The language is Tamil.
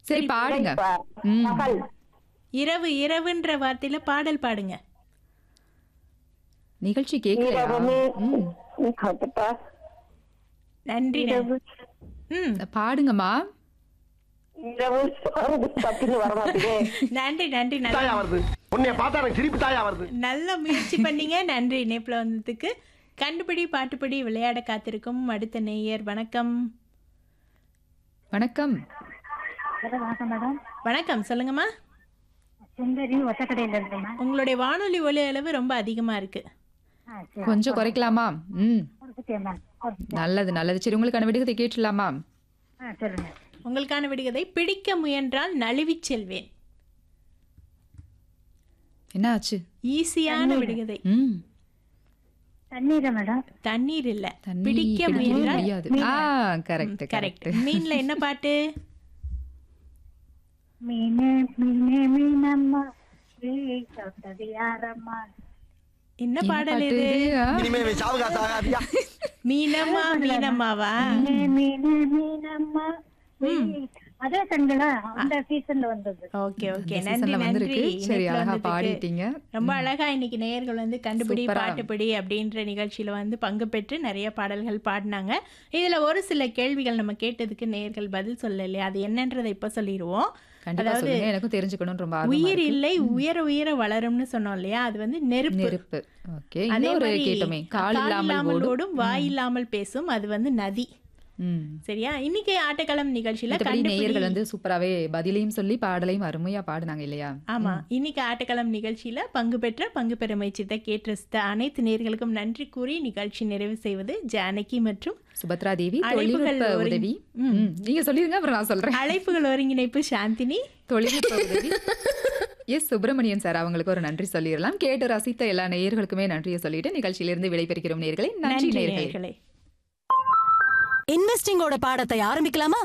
சரி பாடுங்க ப- ம். பகல் இரவு இரவுன்ற வார்த்தையில பாடல் பாடுங்க நிகழ்ச்சி கேட்கலையா இரவுமே ம். அப்பா, நன்றி நன்றி. இரவு ம் பாடுங்கம்மா இரவு வருது, பட்டுன்னு வர மாட்டேங்குதே. நன்றி நன்றி தாயா நல்ல வருது உன்னைய பார்த்தா எனக்கு சிரிப்பு தாயா வருது நல்ல முயற்சி பண்ணீங்க நன்றி இணைப்புல வந்ததுக்கு கண்டுபிடி பாட்டுப்படி விளையாட காத்திருக்கும் அடுத்த நேயர் வணக்கம் வணக்கம் வணக்கம் மேடம் வணக்கம் சொல்லுங்கம்மா சுந்தரி ஒத்தக்கடையில இருந்தேம்மா உங்களுடைய வானொலி ஒலி அளவு ரொம்ப அதிகமா இருக்கு ஆ சரி கொஞ்சம் குறைக்கலாமா ம் கொடுத்துட்டேன் மேம் கொடுத்துட்டேன். நல்லது நல்லது சரி உங்களுக்கான விடுகதை கேட்டுலாமா ஆ சொல்லுங்க உங்களுக்கான விடுகதை பிடிக்க முயன்றால் நழுவிச் செல்வேன் என்ன ஆச்சு ஈஸியான விடுகதை ம் தண்ணீரா மேடம் தண்ணீர் இல்ல தண்ணி பிடிக்க பிடிக்க முயன்றால் முடியாது ஆ கரெக்ட் கரெக்ட் கரெக்ட் மீன்ல என்ன பாட்டு மீனே மீனே மீனம்மா விழி தொட்டது யாரம்மா என்ன பாடல் இது இனிமே இவன் சாவுகாசு ஆகாதியா மீனம்மா மீனம்மாவா மீனே மீனே மீனம்மா விழி அதே கண்களா அந்த சீசன்ல வந்தது ஓகே ஓகே இந்த நன்றி சீசன்ல நன்றி வந்திருக்கு சரி இணைப்புல அழகா வந்ததுக்கு. பாடிட்டீங்க ரொம்ப அழகா இன்னைக்கு நேயர்கள் வந்து கண்டுபிடி சூப்பரா. பாட்டுப்படி அப்படின்ற நிகழ்ச்சியில வந்து பங்கு பெற்று நிறைய பாடல்கள் பாடினாங்க இதுல ஒரு சில கேள்விகள் நம்ம கேட்டதுக்கு நேயர்கள் பதில் சொல்லலையா அது என்னன்றதை இப்ப சொல்லிடுவோம் கண்டிப்பா அதாவது சொல்லுங்க எனக்கும் தெரிஞ்சுக்கணும்னு ரொம்ப ஆர்வமா உயிர் இருக்கு. இல்லை உயர உயர வளரும்னு சொன்னோம் இல்லையா அது வந்து நெருப்பு நெருப்பு ஓகே அதே இன்னொரு மாதிரி கேட்டோமே கால் கால் இல்லாமல் இல்லாமல் ஓடும் ஓடும் வாய் இல்லாமல் பேசும் அது வந்து நதி ம் சரியா இன்னைக்கு ஆட்டக்களம் நிகழ்ச்சியில மற்றபடி கண்டுபிடி நேயர்கள் வந்து சூப்பராவே பதிலையும் சொல்லி பாடலையும் அருமையா பாடுனாங்க இல்லையா ஆமா இன்னைக்கு ஆட்டக்களம் நிகழ்ச்சியில பங்கு பெற்ற பங்கு பெற முயற்சித்த கேட்டு ரசித்த அனைத்து நேர்களுக்கும் நன்றி கூறி நிகழ்ச்சி நிறைவு செய்வது ஜானகி மற்றும் சுபத்ரா தேவி அழைப்புகள் தொழில்நுட்ப ஒரு- உதவி ம், நீங்க சொல்லிருங்க அப்புறம் நான் சொல்றேன் அழைப்புகள் ஒருங்கிணைப்பு சாந்தினி தொழில்நுட்ப உதவி எஸ் சுப்பிரமணியன் சார் அவங்களுக்கு ஒரு நன்றி சொல்லிடலாம் கேட்டு ரசித்த எல்லா நேயர்களுக்குமே நன்றியை சொல்லிட்டு நிகழ்ச்சியிலிருந்து விடைபெறுகிறோம் நேயர்களே நன்றி நன்றி நேயர்களே நேயர்களே இன்வெஸ்டிங்கோட பாடத்தை ஆரம்பிக்கலாமா